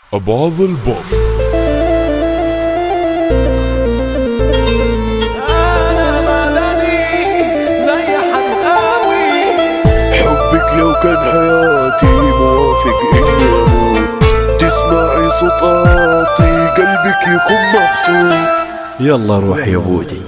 أبعض البوب حبك لو كان حياتي موافق اني اموت تسمعي صوتاتي قلبك يكون مبسوط يلا روح يا بودي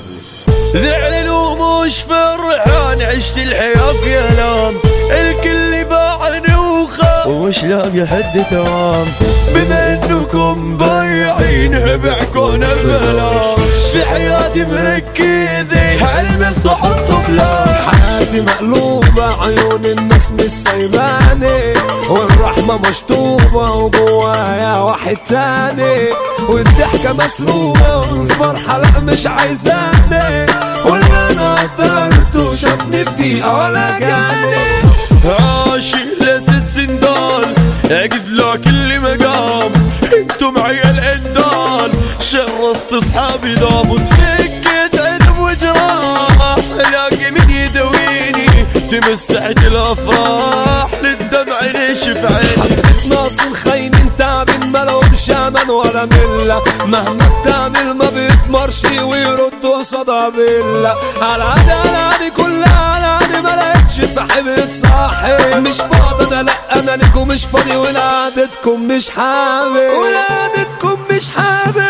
ذعل ومش فرحان عشت الحياة في ألام الكل باعني وخاف ومش لاقي حد توام بما انكم بايعين بعكون بلا في حياتي مركزين علم تحط فلان حياتي مقلوبة عيون الناس مش سايباني والرحمة مشطوبة وجوايا واحد تاني والضحكة مسروقة والفرحة لا مش عايزاني واللي انا قدرته شافني في دقيقة ولا جاني عاشق لست سندال اجد له كل مقام انتم عيال عدال شرفت اصحابي دام وتفكت عدم وجراح الاقي من يدويني تمسحت الافراح للدمع نشف عيني ناس الخاينين تعبين ما لهمش امان ولا مله مهما تعمل ما بيتمرش ويردوا قصادها بله على عادي على عادي كلها على عادي ما لقيتش صاحب يتصاحب مش فاضي انا لا انا ليكم مش فاضي ولعادتكم مش حابب ولعادتكم مش حابب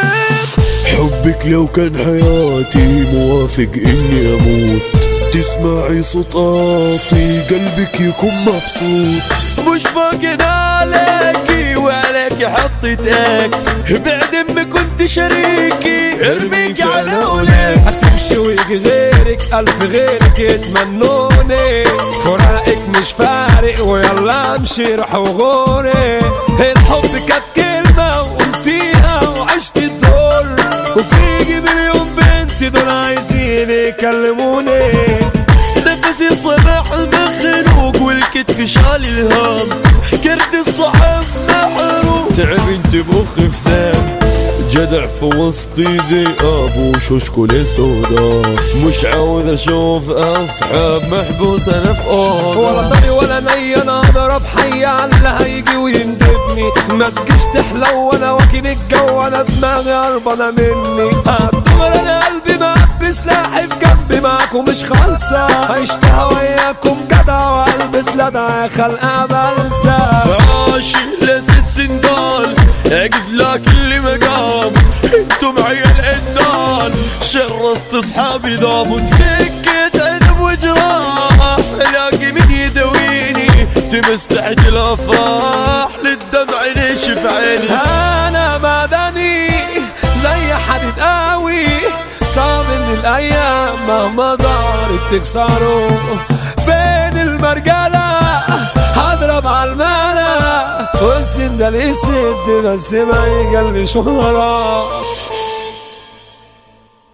حبك لو كان حياتي موافق اني اموت تسمعي صوتاتي قلبك يكون مبسوط مش باقي عليكي وعليكي حطيت اكس بعد ما كنت شريكي ارميك على وليك هتمشي ويجي غيرك ألف غيرك يتمنوني فراقك مش فارق ويلا امشي روح وغوري الحب كانت كلمة وقلتيها وعشت الدور وفيجي مليون بنت دول عايزين يكلموني نفسي صباح مخنوق والكتف شال الهام كرت الصحاب محروق تعب انت مخي في سام جدع في وسطي ذئاب وشوشكولي سودا مش عاوز اشوف اصحاب محبوس انا في ولا اوضه طري ولا ني انا اضرب حي على اللي هيجي ويندبني ما تجيش تحلو وانا واكل الجو انا دماغي هربانه مني هتدور انا قلبي معبي سلاحي في جنبي معاكم مش خالصه عشتها وياكم جدع وقلبي اتلدع خلقها بلسه عاشق لست سندال اجد لك كل مقام انتم عيال عدال شرست اصحابي دام وتفكت عدم وجراح الاقي من يدويني تمسحت الافراح للدمع نشف عيني انا مدني زي حديد قوي صعب ان الايام مهما ضارت تكسره فين المرجله هضرب على المعنى والسن ده اللي يسد بس ما يجلش وراه